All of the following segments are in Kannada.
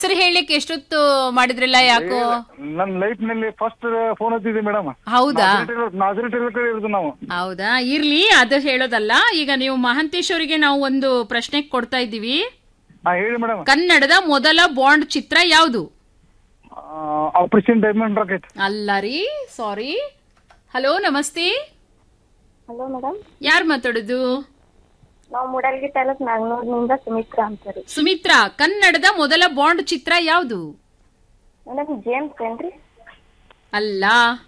ಹೆಸರು ಹೇಳಲಿಕ್ಕೆ ಎಷ್ಟೊತ್ತು ಮಾಡಿದ್ರಲ್ಲ ಯಾಕೋ ನನ್ನ ಲೈಫ್ ನಲ್ಲಿ ಫಸ್ಟ್ ಫೋನ್ ಹಚ್ಚಿದ್ವಿ ಮೇಡಮ್ ಹೌದಾ ನಾಜರಿ ಟೈಲರ್ ಕಡೆ ಇರೋದು ನಾವು ಹೌದಾ ಇರ್ಲಿ ಅದು ಹೇಳೋದಲ್ಲ ಈಗ ನೀವು ಮಹಂತೇಶ್ ಅವರಿಗೆ ನಾವು ಒಂದು ಪ್ರಶ್ನೆ ಕೊಡ್ತಾ ಇದ್ದೀವಿ ಹಾ ಹೇಳಿ ಮೇಡಮ್ ಕನ್ನಡದ ಮೊದಲ ಬಾಂಡ್ ಚಿತ್ರ ಯಾವುದು ಆಪರೇಷನ್ ಡೈಮಂಡ್ ರಾಕೆಟ್ ಅಲ್ಲ ರೀ ಸಾರಿ ಹಲೋ ನಮಸ್ತೆ ಹಲೋ ಮೇಡಮ್ ಯಾರು ಮಾತಾಡೋದು ನಾವು ಮೂಡಲ್ಗಿ ತಾಲೂಕ್ ನಾಗ್ನೂರ್ನಿಂದ ಸುಮಿತ್ರಾ ಅಂತ ರೀ ಸುಮಿತ್ರಾ ಕನ್ನಡದ ಮೊದಲ ಬಾಂಡ್ ಚಿತ್ರ ಯಾವುದು ಮೇಡಮ್ ಜೇಮ್ಸ್ ಏನ್ರಿ ಅಲ್ಲ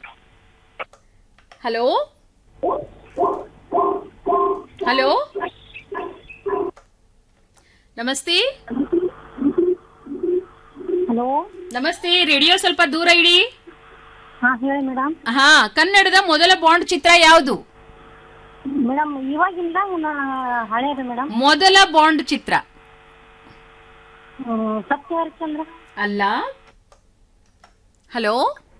ಹಲೋ ಹಲೋ ನಮಸ್ತೆ ಹಲೋ ನಮಸ್ತೆ ರೇಡಿಯೋ ಸ್ವಲ್ಪ ದೂರ ಇಡಿ ಹಾ ಹೇಳಿ ಮೇಡಮ್ ಹಾ ಕನ್ನಡದ ಮೊದಲ ಬಾಂಡ್ ಚಿತ್ರ ಯಾವುದು ಮೇಡಮ್ ಇವಾಗಿಂದ ಹಳೇದು ಮೇಡಮ್ ಮೊದಲ ಬಾಂಡ್ ಚಿತ್ರ ಸತ್ಯ ಹರಿಶ್ಚಂದ್ರ ಅಲ್ಲ ಹಲೋ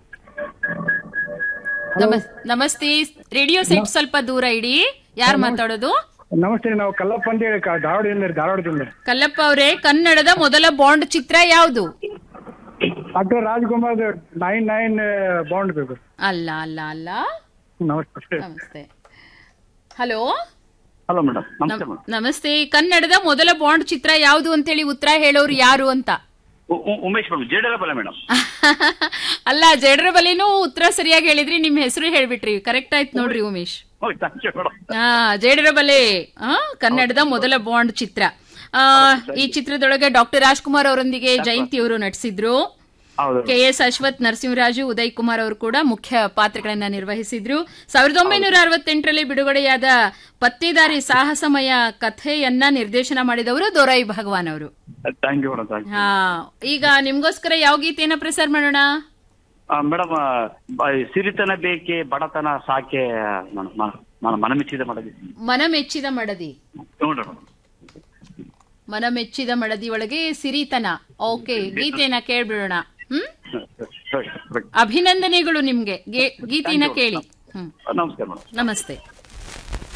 ನಮಸ್- ನಮಸ್ತೆ ರೇಡಿಯೋ ಸೆಟ್ ಸ್ವಲ್ಪ ದೂರ ಇಡಿ ಯಾರು ಮಾತಾಡೋದು ನಮಸ್ತೆ ನಾವು ಕಲ್ಲಪ್ಪ ಅಂತ ಹೇಳಿ ಕ- ಧಾರವಾಡದಿಂದ ರೀ, ಧಾರವಾಡದಿಂದ ಕಲ್ಲಪ್ಪ ಅವರೇ ಕನ್ನಡದ ಮೊದಲ ಬಾಂಡ್ ಚಿತ್ರ ಯಾವುದು doctor Rajkumar nine nine bond ಬೇಕು ಅಲ್ಲ ಅಲ್ಲ ಅಲ್ಲ ನಮಸ್ತೆ ನಮಸ್ತೆ ಹಲೋ ಹಲೋ ಮೇಡಮ್ ನಮಸ್ತೆ ಮೇಡಮ್ ನಮಸ್ತೆ ಕನ್ನಡದ ಮೊದಲ ಬಾಂಡ್ ಚಿತ್ರ ಯಾವುದು ಅಂತೇಳಿ ಉತ್ತರ ಹೇಳೋರು ಯಾರು ಅಂತ ಉ- ಉ- ಉಮೇಶ್ ಮೇಡಮ್ ಜೇಡರಬಲ್ಲ ಮೇಡಮ್ ಅಲ್ಲ ಜಡ್ರ ಬಲಿನೂ ಉತ್ತರ ಸರಿಯಾಗಿ ಹೇಳಿದ್ರಿ ನಿಮ್ ಹೆಸರು ಹೇಳ್ಬಿಟ್ರಿ ಕರೆಕ್ಟ್ ಆಯ್ತು ನೋಡ್ರಿ ಉಮೇಶ್ ಓಯ್ ಥ್ಯಾಂಕ್ ಯು ಮೇಡಮ್ ಆ ಜೇಡರ ಬಲೆ ಆ, ಕನ್ನಡದ ಮೊದಲ ಬಾಂಡ್ ಚಿತ್ರ ಆ, ಈ ಚಿತ್ರದೊಳಗೆ ಡಾಕ್ಟರ್ ರಾಜ್ಕುಮಾರ್ ಅವರೊಂದಿಗೆ ಜಯಂತಿ ಅವರು ನಟಿಸಿದ್ರು ಹೌದು ಕೆ ಎಸ್ ಅಶ್ವಥ್ ನರಸಿಂಹರಾಜು ಉದಯ್ ಕುಮಾರ್ ಅವರು ಕೂಡ ಮುಖ್ಯ ಪಾತ್ರಗಳನ್ನ ನಿರ್ವಹಿಸಿದ್ರು ಸಾವಿರದ ಒಂಬೈನೂರ ಅರವತ್ತೆಂಟರಲ್ಲಿ ಬಿಡುಗಡೆಯಾದ ಪತ್ತೇದಾರಿ ಸಾಹಸಮಯ ಕಥೆಯನ್ನ ನಿರ್ದೇಶನ ಮಾಡಿದವರು ದೊರೈ ಭಗವಾನ್ ಅವರು thank you madam thank you ಹಾ ಈಗ ನಿಮ್ಗೋಸ್ಕರ ಯಾವ ಗೀತೆಯನ್ನ ಪ್ರಸಾರ ಮಾಡೋಣ ಮೇಡಮ್ ಸಿರಿತನ ಬೇಕೆ ಬಡತನ ಸಾಕೆ ನಾನು- ನಾನು- ನಾನು ಮನಮೆಚ್ಚಿದ ಮಾಡೋದು ಮನ ಮೆಚ್ಚಿದ ಮಡದಿ ನೋಡ್ರಿ ಮೇಡಮ್ ಮನ ಮೆಚ್ಚಿದ ಮಡದಿ ಒಳಗೆ ಸಿರಿತನ ಓಕೆ ಗೀತೆಯನ್ನ ಕೇಳ್ಬಿಡೋಣ ಹ್ಮ್ ಸರಿ, ಸರಿ. ಅಭಿನಂದನೆಗಳು ನಿಮ್ಗೆ ಗೆ- ಗೀತೆಯನ್ನ ಕೇಳಿ ಹ್ಮ್ ನಮಸ್ಕಾರ ಮೇಡಮ್ ನಮಸ್ತೆ